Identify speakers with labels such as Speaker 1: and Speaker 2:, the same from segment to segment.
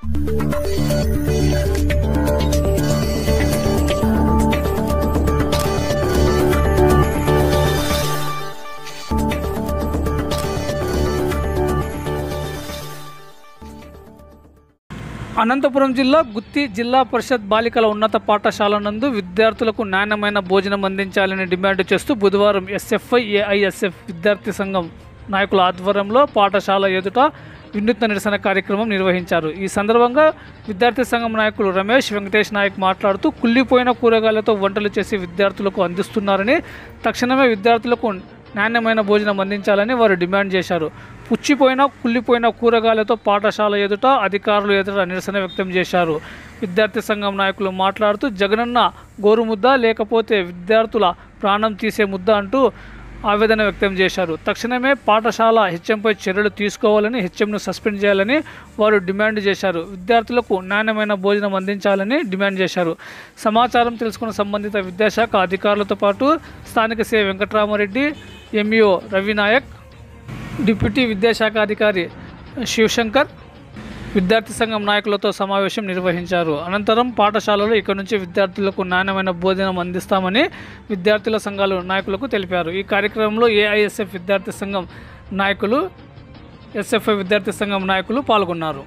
Speaker 1: అనంతపురం జిల్లా గుత్తి జిల్లా పరిషత్ బాలికల ఉన్నత పాఠశాల నందు విద్యార్థులకు నాణ్యమైన భోజనం అందించాలని డిమాండ్ చేస్తూ బుధవారం ఎస్ఎఫ్ఐ ఏఐఎస్ఎఫ్ విద్యార్థి సంఘం నాయకుల ఆధ్వర్యంలో పాఠశాల ఎదుట వినూత్న నిరసన కార్యక్రమం నిర్వహించారు ఈ సందర్భంగా విద్యార్థి సంఘం నాయకులు రమేష్ వెంకటేష్ నాయక్ మాట్లాడుతూ కుళ్ళిపోయిన కూరగాయలతో వంటలు చేసి విద్యార్థులకు అందిస్తున్నారని తక్షణమే విద్యార్థులకు నాణ్యమైన భోజనం అందించాలని వారు డిమాండ్ చేశారు పుచ్చిపోయిన కుళ్ళిపోయిన కూరగాయలతో పాఠశాల ఎదుట అధికారులు ఎదుట నిరసన వ్యక్తం చేశారు విద్యార్థి సంఘం నాయకులు మాట్లాడుతూ జగనన్న గోరుముద్ద లేకపోతే విద్యార్థుల ప్రాణం తీసే ముద్ద అంటూ ఆవేదన వ్యక్తం చేశారు తక్షణమే పాఠశాల హెచ్ఎంపై చర్యలు తీసుకోవాలని హెచ్ఎంను సస్పెండ్ చేయాలని వారు డిమాండ్ చేశారు విద్యార్థులకు నాణ్యమైన భోజనం అందించాలని డిమాండ్ చేశారు సమాచారం తెలుసుకున్న సంబంధిత విద్యాశాఖ అధికారులతో పాటు స్థానిక C Venkataramareddy MEO Ravinayak deputy విద్యాశాఖ అధికారి శివశంకర్ విద్యార్థి సంఘం నాయకులతో సమావేశం నిర్వహించారు అనంతరం పాఠశాలలో ఇక నుంచి విద్యార్థులకు నాణ్యమైన భోజనం అందిస్తామని విద్యార్థుల సంఘాలు నాయకులకు తెలిపారు ఈ కార్యక్రమంలో ఏఐఎస్ఎఫ్ విద్యార్థి సంఘం నాయకులు ఎస్ఎఫ్ఐ విద్యార్థి సంఘం నాయకులు పాల్గొన్నారు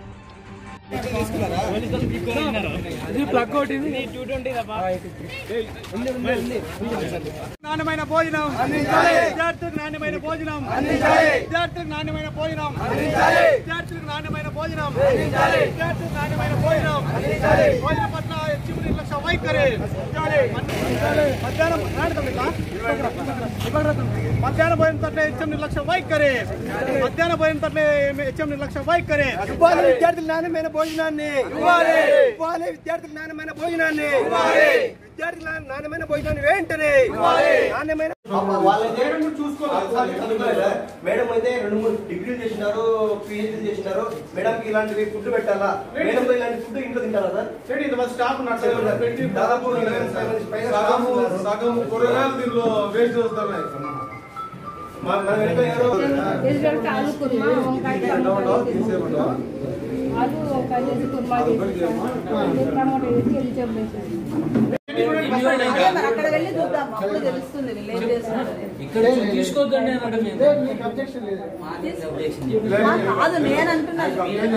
Speaker 2: నాణ్యమైన భోజనం విద్యార్థులకు నాణ్యమైన భోజనం విద్యార్థులకు నాణ్యమైన భోజనం విద్యార్థులకు నాణ్యమైన భోజనం విద్యార్థులకు నాణ్యమైన భోజనం భోజనం పట్ల చిరు నిర్లక్ష్య వైఖరి మధ్యాహ్నం మధ్యాహ్న భోజనం పట్ల హెచ్ఎం నిర్లక్ష్య వైఖరి మధ్యాహ్న భోజనం పట్ల హెచ్ఎం నిర్లక్ష్య వైఖరి
Speaker 3: ఇవ్వాలి విద్యార్థులకు నాణ్యమైన భోజనాన్ని ఇవ్వాలి ఇవ్వాలి విద్యార్థులకు నాణ్యమైన భోజనాన్ని ఇవ్వాలి విద్యార్థులకు నాణ్యమైన భోజనాన్ని వెంటనే నాణ్యమైన
Speaker 4: వాళ్ళైతే మేడం అయితే రెండు మూడు డిగ్రీలు చేసినారు పిహెచ్డీ చేసినారు మేడం కి ఇలాంటివి ఫుడ్ పెట్టాలా మేడం ఇలాంటి ఫుడ్ ఇంట్లో తింటారా సార్
Speaker 2: ఏంటి ఇంతమంది స్టాఫ్ ఉన్నారు సార్?
Speaker 4: దాదాపు ఇరవై ముప్పై మంది పైగా staff
Speaker 5: సగము
Speaker 4: ఉన్నారు.
Speaker 5: సగం కూరగాయలు దీనిలో వేస్ట్ చేస్తున్నాయి
Speaker 4: మన- మన వెనక ఎవరో
Speaker 6: రిజల్ట్ ఆలు కుర్మా వంకాయ టమాటా ఆలు వంకాయ చేసి కుర్మా చేసి టమాటా వేసి ఎల్లి చెప్పేసాను అక్కడ వెళ్ళి చూద్దాం అప్పుడు తెలుస్తుంది వీళ్ళు ఏం చేస్తున్నారు
Speaker 1: తీసుకోవద్దండి
Speaker 6: కాదు నేను అంటున్నాను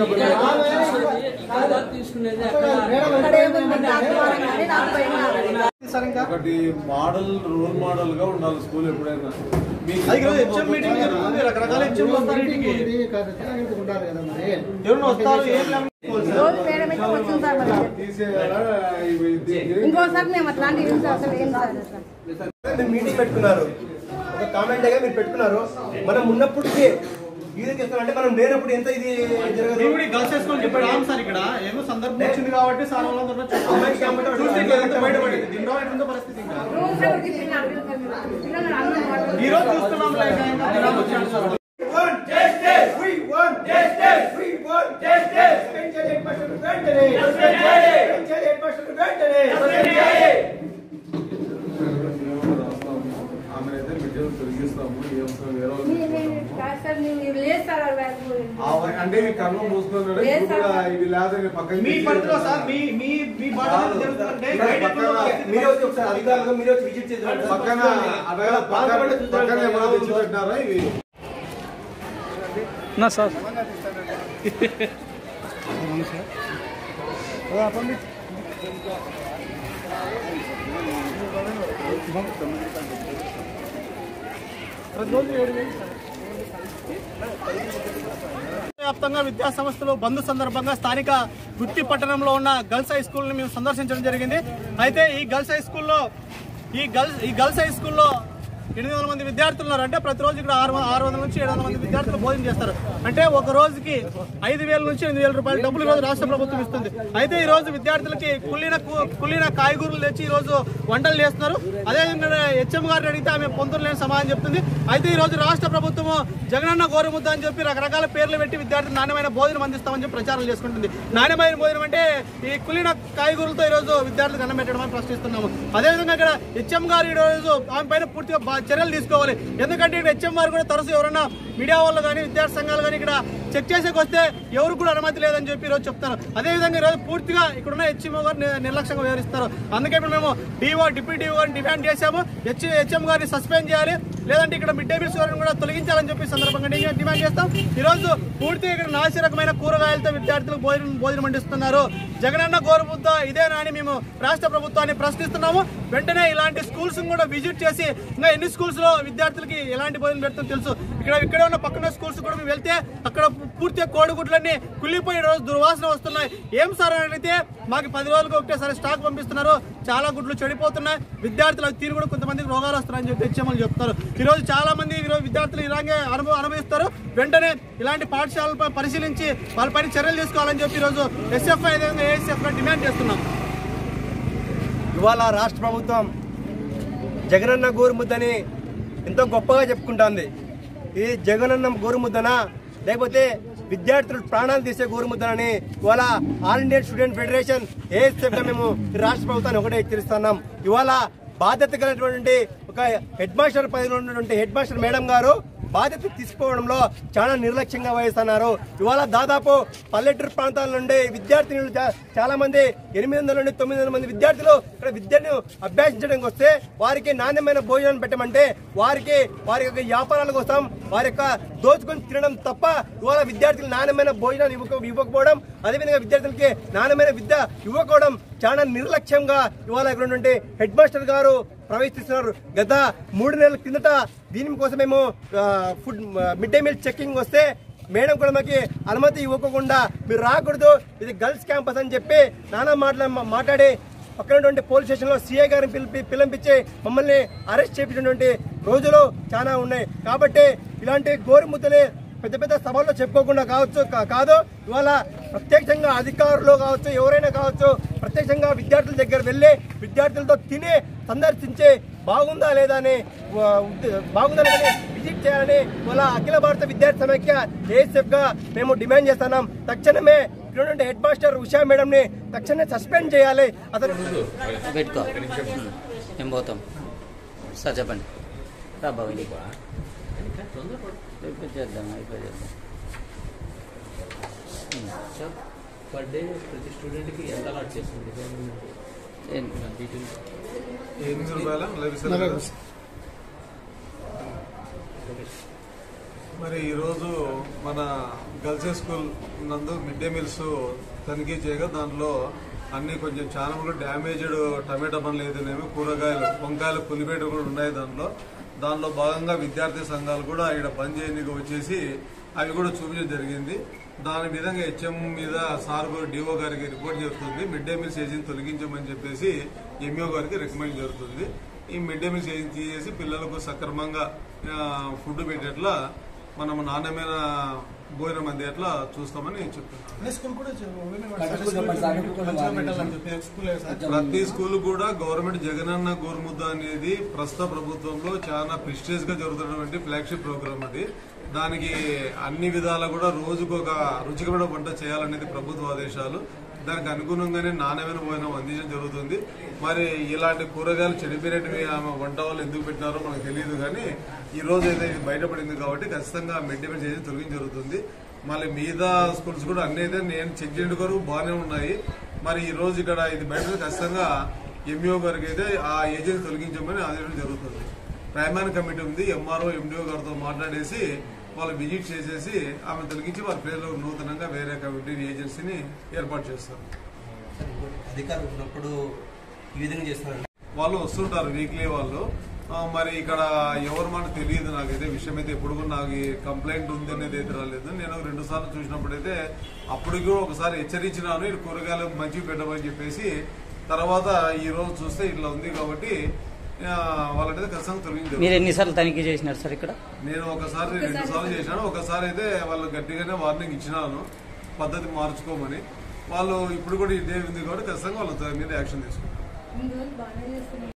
Speaker 6: అక్కడ ఏముంది నాకు కానీ నాకు పైన
Speaker 5: ఒకటి మోడల్ రోల్ మోడల్ గా ఉండాలి స్కూల్ ఎప్పుడైనా మీకు
Speaker 2: అది ఈరోజు హెచ్ఎం మీటింగ్ జరుగుతుంది రకరకాల హెచ్ఎం వస్తారు ఇంటికి ఎవరైనా వస్తారు ఏం లేవు.
Speaker 6: రోజు మేడం అయితే వచ్చింది సార్ మరి
Speaker 5: తీసేయాలా ఇవి దీనికి
Speaker 6: ఇంకోసారి మేము అట్లాంటి ఏం సార్ అసలు ఏం సార్ అసలు
Speaker 4: మీరు మీటింగ్ పెట్టుకున్నారు ఒక కామెంట్ గా మీరు పెట్టుకున్నారు మనం ఉన్నప్పటికీ ఇది చేస్తామంటే మనం లేనప్పుడు ఎంత ఇది జరగదు
Speaker 2: నేను కూడా ఈ గర్ల్స్ వేసుకొని చెప్పాడు అవును సార్ ఇక్కడ ఏమో సందర్భం వచ్చింది కాబట్టి సార్ వాళ్ళందరూ
Speaker 4: అమ్మాయికి కాబట్టి
Speaker 2: చూస్తే ఇట్లా ఎంత బయటపడింది దీనిలో ఎట్లుందో పరిస్థితి ఇంకా
Speaker 6: రోజు ఎవరికి పిల్లలు పిల్లలు అన్నం వాడుతారు.
Speaker 2: ఈ రోజు చూస్తున్నాం లేక ఇంకా దినాలు వచ్చాడు sir
Speaker 3: We want justice. We want justice. పెంచాలి headmaster ని వెంటనే. పెంచాలి headmaster ని వెంటనే.
Speaker 5: ఆమె అయితే మెటీరియల్ తొలగిస్తాము ఏం సార్ వేరే వాళ్ళకి
Speaker 6: మీ- మీ- కాదు సార్ మీరు లేదు సార్ ఆ బ్యాగ్ గురించి.
Speaker 5: ఆ- అంటే ఈ కర్మ మూసుకున్నాడు
Speaker 6: లేదు
Speaker 5: ఇప్పుడు కూడా
Speaker 6: సార్.
Speaker 5: ఇవి లేదని పక్కన
Speaker 2: మీ పరిధిలో సార్ మీ మీ మీ బాధ్యత జరుగుతుందంటే గైడ్ ఎట్లుందో పరిస్థితి
Speaker 4: మీరే వచ్చి ఒకసారి అధికారులుగా మీరే వచ్చి విజిట్ చేసి
Speaker 5: పక్కన అదే పక్కన పక్కన ఏమైనా తెచ్చి పెట్టినారా ఇవి
Speaker 1: నా సార్
Speaker 2: వ్యాప్తంగా విద్యా సంస్థలు బంద్ సందర్భంగా స్థానిక గుత్తి పట్టణంలో ఉన్న గర్ల్స్ హై స్కూల్ ని మేము సందర్శించడం జరిగింది అయితే ఈ గర్ల్స్ హై స్కూల్లో ఈ గర్ల్స్ ఈ గర్ల్స్ హై స్కూల్లో ఎనిమిది వందల మంది విద్యార్థులు ఉన్నారు అంటే ప్రతిరోజు ఇక్కడ ఆరు ఆరు వందల నుంచి ఏడు వందల మంది విద్యార్థులు భోజనం చేస్తారు అంటే ఒక రోజుకి ఐదు వేల నుంచి ఎనిమిది వేల రూపాయల డబ్బులు ఈ రోజు రాష్ట్ర ప్రభుత్వం ఇస్తుంది అయితే ఈ రోజు విద్యార్థులకి కుళ్ళిన కు- కుళ్ళిన కాయగూరలు తెచ్చి ఈ రోజు వంటలు చేస్తున్నారు అదేవిధంగా హెచ్ఎం గారిని అడిగితే ఆమె పొందులు లేని సమాధానం చెప్తుంది అయితే ఈ రోజు రాష్ట్ర ప్రభుత్వం జగనన్న గోరుముద్ద అని చెప్పి రకరకాల పేర్లు పెట్టి విద్యార్థులు నాణ్యమైన భోజనం అందిస్తామని చెప్పి ప్రచారం చేసుకుంటుంది నాణ్యమైన భోజనం అంటే ఈ కుళ్ళిన కాయగూరలతో ఈ రోజు విద్యార్థులకు అన్నం పెట్టడం అని ప్రశ్నిస్తున్నాము అదేవిధంగా ఇక్కడ హెచ్ఎం గారు ఈ రోజు ఆమె పైన పూర్తిగా బా- చర్యలు తీసుకోవాలి ఎందుకంటే ఇక్కడ హెచ్ఎం గారు కూడా తరచు ఎవరైనా మీడియా వాళ్ళు కానీ విద్యార్థి సంఘాలు కానీ ఇక్కడ చెక్ చేసేకి వస్తే ఎవరు కూడా అనుమతి లేదని చెప్పి ఈరోజు చెప్తారు అదేవిధంగా ఈరోజు పూర్తిగా ఇక్కడున్న హెచ్ఎంఓ గారు ని- నిర్లక్ష్యంగా వ్యవహరిస్తారు అందుకే ఇప్పుడు మేము డిఓ డిప్యూటీ డిఓ గారిని డిమాండ్ చేశాము హెచ్ హెచ్ఎం గారిని సస్పెండ్ చేయాలి లేదంటే ఇక్కడ మిడ్ డే మీల్స్ గారిని కూడా తొలగించాలని చెప్పి ఈ సందర్భంగా డి- డిమాండ్ చేస్తాం ఈరోజు పూర్తిగా ఇక్కడ నాసిరకమైన కూరగాయలతో విద్యార్థులకు భోజనం భోజనం అందిస్తున్నారు జగనన్న గోరుముద్ద ఇదేనా అని మేము రాష్ట్ర ప్రభుత్వాన్ని ప్రశ్నిస్తున్నాము వెంటనే ఇలాంటి స్కూల్స్ కూడా విజిట్ చేసి ఇంకా ఎన్ని స్కూల్స్ లో విద్యార్థులకి ఎలాంటి భోజనం పెడుతుందో తెలుసు ఇక్కడ ఇక్కడే ఉన్న పక్కన స్కూల్స్ కూడా మేము వెళ్తే అక్కడ పూర్తిగా కోడిగుడ్లన్నీ కుళ్ళిపోయి రోజు దుర్వాసన వస్తున్నాయి ఏం సార్ అని అడిగితే మాకు పది రోజులకు ఒకటేసారి స్టాక్ పంపిస్తున్నారు చాలా గుడ్లు చెడిపోతున్నాయి విద్యార్థులు అవి తిని కూడా కొంతమందికి రోగాలు వస్తున్నాయని చెప్పి హెచ్ఎంలు చెప్తారు ఈ రోజు చాలా మంది ఈరోజు విద్యార్థులు ఇలాగే అనుభవ అనుభవిస్తారు వెంటనే ఇలాంటి పాఠశాలలపై పరిశీలించి వాళ్ళపైన చర్యలు తీసుకోవాలని చెప్పి ఈరోజు ఎస్ఎఫ్ఐ అదేవిధంగా ఏఎస్ఎఫ్ డిమాండ్ చేస్తున్నాం
Speaker 4: ఇవాళ రాష్ట్ర ప్రభుత్వం జగనన్న గోరుముద్దని ఎంతో గొప్పగా చెప్పుకుంటోంది ఇది జగనన్న గోరుముద్దనా లేకపోతే విద్యార్థులు ప్రాణాలు తీసే గోరుముద్దనని ఇవాళ all Indian student federation ASF మేము ఈ రాష్ట్ర ప్రభుత్వాన్ని ఒకటే హెచ్చరిస్తున్నాం ఇవాళ బాధ్యత కలిగినటువంటి ఒక హెడ్ మాస్టర్ పదవిలో ఉన్నటువంటి హెడ్ మాస్టర్ మేడం గారు బాధ్యత తీసుకోవడంలో చాలా నిర్లక్ష్యంగా వహిస్తున్నారు ఇవాళ దాదాపు పల్లెటూరు ప్రాంతాల నుండి విద్యార్థినులు చా- చాలా మంది ఎనిమిది వందల నుండి తొమ్మిది వందల మంది విద్యార్థులు ఇక్కడ విద్యను అభ్యసించడానికి వస్తే వారికి నాణ్యమైన భోజనం పెట్టమంటే వారికి వారి యొక్క వ్యాపారాల కోసం వారి యొక్క దోచుకొని తినడం తప్ప ఇవాళ విద్యార్థులు నాణ్యమైన భోజనాలు ఇవ్వక ఇవ్వకపోవడం అదేవిధంగా విద్యార్థులకి నాణ్యమైన విద్య ఇవ్వకపోవడం చాలా నిర్లక్ష్యంగా ఇవాళ ఇక్కడ ఉన్నటువంటి హెడ్ మాస్టర్ గారు ప్రవేశిస్తున్నారు గత మూడు నెలల కిందట దీని కోసం మేము ఆ, food mid day meal checking వస్తే మేడం కూడా మాకు అనుమతి ఇవ్వకుండా మీరు రాకూడదు ఇది గర్ల్స్ క్యాంపస్ అని చెప్పి నానా మాటల మాట్లాడి పక్కనటువంటి పోలీస్ స్టేషన్ లో సీఐ గారిని పిలిపి పిలిపించి మమ్మల్ని అరెస్ట్ చేపించినటువంటి రోజులు చాలా ఉన్నాయి కాబట్టి ఇలాంటి గోరుముద్దలే పెద్ద పెద్ద సభల్లో చెప్పుకోకుండా కావచ్చు కా- కాదు ఇవాళ ప్రత్యక్షంగా అధికారులు కావచ్చు ఎవరైనా కావచ్చు ప్రత్యక్షంగా విద్యార్థుల దగ్గర వెళ్ళి విద్యార్థులతో తిని సందర్శించి బాగుందా లేదా అని ఆ, ఉద్ద- బాగుందా లేదని విజిట్ చేయాలని ఇవాళ అఖిల భారత విద్యార్థి సమైక్య ఏఎస్ఎఫ్ గా మేము డిమాండ్ చేస్తున్నాం తక్షణమే ఇక్కడ ఉన్నటువంటి హెడ్ మాస్టర్ ఉషా మేడం ని తక్షణమే సస్పెండ్ చేయాలి అతను
Speaker 7: పెట్టుకో మేము పోతాం సార్ చెప్పండి రా బాబు ఇంటికి. అయిపోయి చేద్దాం అయిపోయి చేద్దాం ఉమ్, చెప్పు.
Speaker 8: పర్ డే ప్రతి స్టూడెంట్కి ఎంత అలాట్ చేస్తుంది
Speaker 7: ఏం-
Speaker 5: ఎనిమిది రూపాయల నలభై రూపాయలు. మరి ఈరోజు మన గర్ల్స్ హై స్కూల్ నందు మిడ్ డే మీల్స్ తనిఖీ చేయగా దాంట్లో అన్ని కొంచెం చాలా కూడా డ్యామేజ్డ్ టమాటా పనులు ఏదైనా కూరగాయలు వంకాయలు పులిపేట కూడా ఉన్నాయి దాంట్లో దానిలో భాగంగా విద్యార్థి సంఘాలు కూడా ఇక్కడ బంద్ చేయడానికి వచ్చేసి అవి కూడా చూపించడం జరిగింది దాని విధంగా హెచ్ఎం మీద సార్ కూడా డిఓ గారికి రిపోర్ట్ జరుగుతుంది మిడ్ డే మీల్స్ ఏజెన్సీ తొలగించమని చెప్పేసి ఎంఈఓ గారికి రికమెండ్ జరుగుతుంది ఈ మిడ్ డే మీల్స్ ఏజెన్సీ తీసేసి పిల్లలకు సక్రమంగా ఆ, ఫుడ్ పెట్టేట్లా మనం నాణ్యమైన భోజనం అందేట్లా చూస్తామని చెప్తున్నాను
Speaker 2: స్కూల్ కూడా పెట్టాలని చెప్పి స్కూల్ సార్
Speaker 5: ప్రతి స్కూల్ కూడా గవర్నమెంట్ జగనన్న గోరుముద్ద అనేది ప్రస్తుత ప్రభుత్వంలో చాలా ప్రిస్టేజ్ గా జరుగుతున్నటువంటి ఫ్లాగ్షిప్ ప్రోగ్రామ్ అది దానికి అన్ని విధాలా కూడా రోజుకు ఒక రుచికరమైన వంట చేయాలనేది ప్రభుత్వ ఆదేశాలు దానికి అనుగుణంగానే నాణ్యమైన భోజనం అందించడం జరుగుతుంది మరి ఇలాంటి కూరగాయలు చెడిపోయినవి ఆమె వంట వాళ్ళు ఎందుకు పెట్టినారో మనకు తెలియదు కానీ ఈ రోజు అయితే ఇది బయటపడింది కాబట్టి ఖచ్చితంగా మిడ్ డే మీల్ చేసి తొలగించి జరుగుతుంది మళ్ళీ మిగతా స్కూల్స్ కూడా అన్ని అయితే నేను చెక్ చేయడం కొరకు బాగానే ఉన్నాయి మరి ఈ రోజు ఇక్కడ ఇది బయట ఖచ్చితంగా ఎంఈఓ గారికి అయితే ఆ ఏజెన్సీ తొలగించమని ఆదేశం జరుగుతుంది ప్రైమారీ కమిటీ ఉంది ఎంఆర్ఓ ఎండిఓ గారితో మాట్లాడేసి వాళ్ళు విజిట్ చేసేసి ఆమె తొలగించి వారి పేర్లో నూతనంగా వేరే కమిటీ ఏజెన్సీని ఏర్పాటు చేస్తారు
Speaker 4: అధికారులు ఉన్నప్పుడు ఈ విధంగా చేస్తున్నారు
Speaker 5: వాళ్ళు వస్తుంటారు వీక్లీ వాళ్ళు ఆ, మరి ఇక్కడ ఎవరు మనకు తెలియదు నాకైతే విషయం అయితే ఎప్పుడు కూడా నాకు ఈ కంప్లైంట్ ఉంది అనేది అయితే రాలేదు నేను రెండు సార్లు చూసినప్పుడైతే అప్పటికి ఒకసారి హెచ్చరించినాను ఇది కూరగాయలు మంచివి పెట్టమని చెప్పేసి తర్వాత ఈ రోజు చూస్తే ఇట్లా ఉంది కాబట్టి ఆ, వాళ్ళైతే ఖచ్చితంగా తొలగించారు
Speaker 7: మీరు ఎన్నిసార్లు తనిఖీ చేసినారు సార్ ఇక్కడ
Speaker 5: నేను ఒకసారి రెండు సార్లు చేశాను ఒకసారి అయితే వాళ్ళు గట్టిగానే వార్నింగ్ ఇచ్చినాను పద్ధతి మార్చుకోమని వాళ్ళు ఇప్పుడు కూడా ఇదే ఉంది కాబట్టి ఖచ్చితంగా వాళ్ళ మీద యాక్షన్ తీసుకుంటారు
Speaker 6: ముందు రోజులు బాగానే చేస్తున్నాం